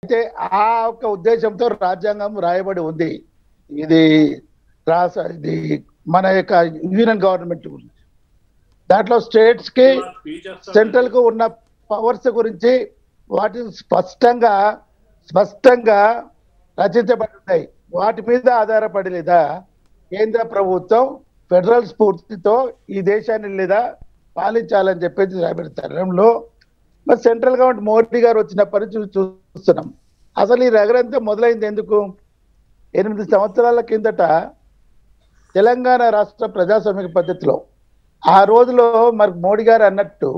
అయితే ఆ ఒక ఉద్దేశంతో రాజ్యాంగం రాయబడి ఉంది ఇది రాస ఇది మన యొక్క యూనియన్ గవర్నమెంట్ గురించి దాంట్లో స్టేట్స్ కి సెంట్రల్ కు ఉన్న పవర్స్ గురించి వాటిని స్పష్టంగా స్పష్టంగా రచించబడి ఉన్నాయి వాటి మీద ఆధారపడి లేదా కేంద్ర ప్రభుత్వం ఫెడరల్ స్ఫూర్తితో ఈ దేశాన్ని లేదా పాలించాలని చెప్పేసి రాబడి తరుణంలో మరి సెంట్రల్ గవర్నమెంట్ మోడీ గారు వచ్చినప్పటి నుంచి చూ- చూస్తున్నాం అసలు ఈ రగరంతా మొదలైంది ఎందుకు ఎనిమిది సంవత్సరాల కిందట తెలంగాణ రాష్ట్ర ప్రజాస్వామిక పద్ధతిలో ఆ రోజులో మరి మోడీ గారు అన్నట్టు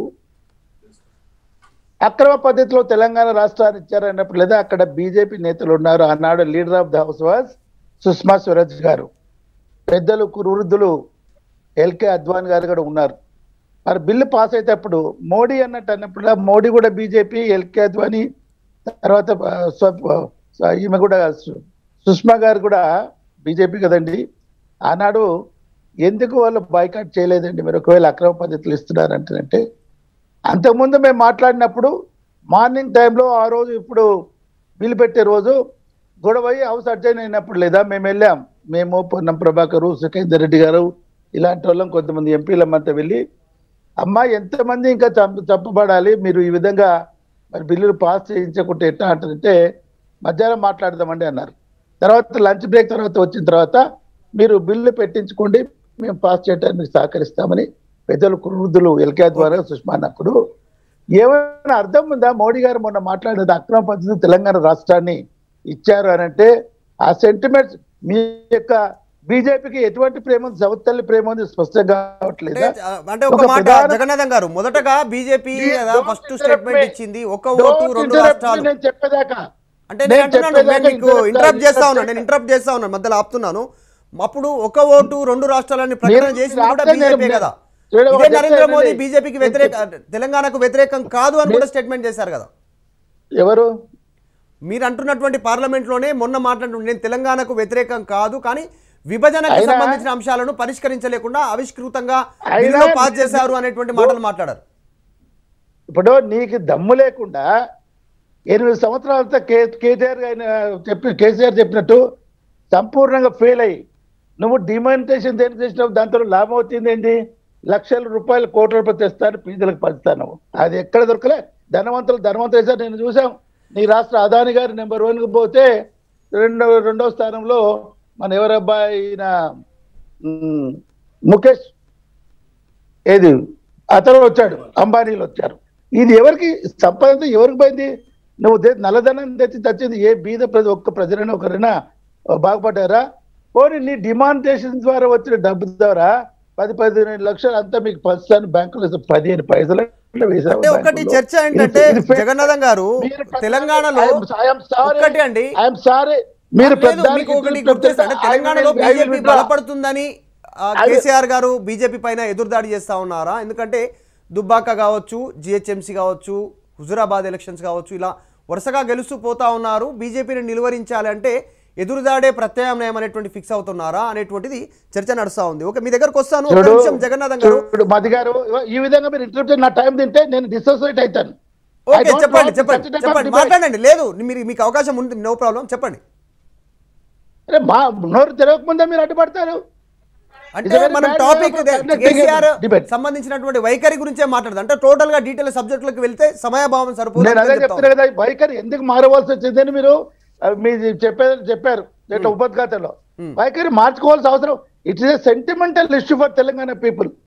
అక్రమ పద్ధతిలో తెలంగాణ రాష్ట్రాన్ని ఇచ్చారన్నప్పుడు లేదా అక్కడ బీజేపీ నేతలు ఉన్నారు ఆనాడు leader of the house was Sushma Swaraj garu పెద్దలు వృద్ధులు ఎల్కే అద్వాన్ గారు కూడా ఉన్నారు మరి బిల్లు పాస్ అయ్యేటప్పుడు మోడీ అన్నట్టు అన్నప్పుడు మోడీ కూడా బీజేపీ ఎల్కే అద్వానీ తర్వాత ఆ, స్వ- ఆ, ఈమె కూడా సు- సుష్మా గారు కూడా బీజేపీ కదండి ఆనాడు ఎందుకు వాళ్ళు బాయ్కాట్ చేయలేదండి మీరు ఒకవేళ అక్రమ పద్ధతులు ఇస్తున్నారంటే అంతకుముందు మేము మాట్లాడినప్పుడు మార్నింగ్ టైంలో ఆ రోజు ఇప్పుడు బిల్లు పెట్టే రోజు గొడవ అయ్యి హౌస్ అడ్జైన్ అయినప్పుడు లేదా మేము వెళ్ళాం మేము పొన్నం ప్రభాకరు సుఖేందర్ రెడ్డి గారు ఇలాంటి వాళ్ళం కొంతమంది ఎంపీలమంతా వెళ్ళి అమ్మా ఎంతమంది ఇంకా చంప చంపబడాలి మీరు ఈ విధంగా మరి బిల్లులు పాస్ చేయించకుంటే ఎట్లా అంటారంటే మధ్యాహ్నం మాట్లాడదామండి అన్నారు తర్వాత లంచ్ బ్రేక్ తర్వాత వచ్చిన తర్వాత మీరు బిల్లు పెట్టించుకోండి మేము పాస్ చేయడానికి మీకు సహకరిస్తామని పెద్దలు వృద్ధులు ఎల్కే ద్వారా సుష్మా అన్నప్పుడు ఏమైనా అర్థం ఉందా మోడీ గారు మొన్న మాట్లాడినది అక్రమ పద్ధతి తెలంగాణ రాష్ట్రాన్ని ఇచ్చారు అని అంటే ఆ సెంటిమెంట్స్ మీ యొక్క బీజేపీకి ఎటువంటి ప్రేమ ఉంది సౌత్ తల్లి ప్రేమ ఉంది స్పష్టంగా కావట్లేదా అంటే అంటే ఒక ఒక మాట ప్రధాన- జగన్నాథం గారు మొదటగా BJP Don't first interrupt statement me. ఇచ్చింది ఒక Don't ఓటు రెండు interrupt me, రాష్ట్రాలు నేను చెప్పేదాకా అంటే నేను నేను అంటున్నాను చెప్పేదాకా నేను మీకు interrupt ఇంటరప్ట్ చేస్తా interrupt ఉన్నాను నేను ఇంటరప్ట్ చేస్తా ఉన్నాను మధ్యలో ఆపుతున్నాను అప్పుడు ఒక ఓటు రెండు రాష్ట్రాలని ప్రకటన మీరు చేసింది కూడా ఆపితే నేను- బీజేపీ కదా చూడండి, ఇదే ఒకటి నరేంద్ర చెప్తాను మోదీ వినండి. బీజేపీకి వ్యతిరేక తెలంగాణకు వ్యతిరేకం కాదు అని కూడా స్టేట్మెంట్ చేశారు కదా ఎవరు మీరు అంటున్నటువంటి పార్లమెంట్ లోనే మొన్న మాట్లాడుతూ నేను తెలంగాణకు వ్యతిరేకం కాదు కానీ విభజనకు అయినా- సంబంధించిన అంశాలను పరిష్కరించలేకుండా అవిష్కృతంగా అయినా బిల్లులో పాస్ మీరు- చేశారు అనేటువంటి మాటలు మాట్లాడారు ఇప్పుడు నీకు దమ్ము లేకుండా ఎనిమిది సంవత్సరాలతో కే కేటీఆర్ ఆయన చెప్పి కేసీఆర్ చెప్పినట్టు సంపూర్ణంగా ఫెయిల్ అయ్యి నువ్వు డిమానిటేషన్ దేనికి చేసినావు దాంతో లాభం వచ్చింది ఏంటి లక్షల రూపాయలు కోట్ల రూపాయలు తెస్తాను పీజీలకు పంచుతాను అది ఎక్కడ దొరకలే ధనవంతులు ధనవంతులు వేసారు నేను చూసాం నీ రాష్ట్ర అదాని గారు నెంబర్ వన్కి పోతే రెండో రెండో స్థానంలో మన ఎవరబ్బాయి ఈయన ఉమ్, ముఖేష్ ఏది అతను వచ్చాడు అంబానీలు వచ్చారు ఇది ఎవరికి సంపద అంతా ఎవరికి పోయింది నువ్వు దే- నల్లధనం తెచ్చి తెచ్చింది ఏ బీద ప్రజ ఒక్క ప్రజలైనా ఒకరైనా బాగుపడ్డారా పోనీ నీ డిమానిటేషన్ ద్వారా వచ్చిన డబ్బు ద్వారా పది పదిహేను లక్షలు అంతా మీకు పంచుతాను బ్యాంకులో వేస్తే పదిహేను పైసలు వేసావు అంటే ఒకటి బ్యాంకులో. చర్చ ఏంటంటే ఇది- ఇది fake. జగన్నాథం గారు మీరు పెద్ద- తెలంగాణలో I am- I am sorry. ఒక్కటి అండి I am sorry. మీరు లేదు, పెద్ద మీకు ఒకటి గుర్తిస్తా అంటే తెలంగాణలో బీజేపీ బలపడుతుందని ఆ, I will- కేసీఆర్ గారు బీజేపీ పైన ఎదురుదాడి చేస్తా ఉన్నారా ఎందుకంటే దుబ్బాక కావచ్చు జిహెచ్ఎంసీ కావచ్చు హుజురాబాద్ ఎలక్షన్స్ కావచ్చు ఇలా వరుసగా గెలుస్తూ పోతా ఉన్నారు బీజేపీని నిలువరించాలి అంటే ఎదురుదాడే ప్రత్యామ్నాయం అనేటువంటి ఫిక్స్ అవుతున్నారా అనేటువంటిది చర్చ నడుస్తా ఉంది ఓకే మీ దగ్గరకు వస్తాను ఒక చూడు నిమిషం జగన్నాథం గారు చూడు మధు గారు ఈ విధంగా మీరు ఇంటర్ప్ట్ నా టైం తింటే నేను డిసోసియేట్ అవుతాను I ఓకే don't చెప్పండి want to చెప్పండి touch the చెప్పండి debate. మాట్లాడండి లేదు మీరు మీకు అవకాశం ఉంది నో ప్రాబ్లం చెప్పండి అరే మా నోరు తెరవకముందే మీరు అడ్డుపడతారు అంటే It's a very మనం bad topic way of conducting KCR a debate. సంబంధించినటువంటి వైఖరి గురించే మాట్లాడదు అంటే టోటల్ గా డీటెయిల్ సబ్జెక్టులకు వెళ్తే సమయభావం సరిపోదు నేను అదే అని చెప్తా చెప్తున్నా కదా వైఖరి ఎందుకు మారవలసి వచ్చిందని మీరు ఆ, మీ చెప్పారు చెప్పారు ఇట్లా ఉపద్ఘాతంలో వైఖరి మార్చుకోవాల్సిన అవసరం it's a sentimental issue for Telangana people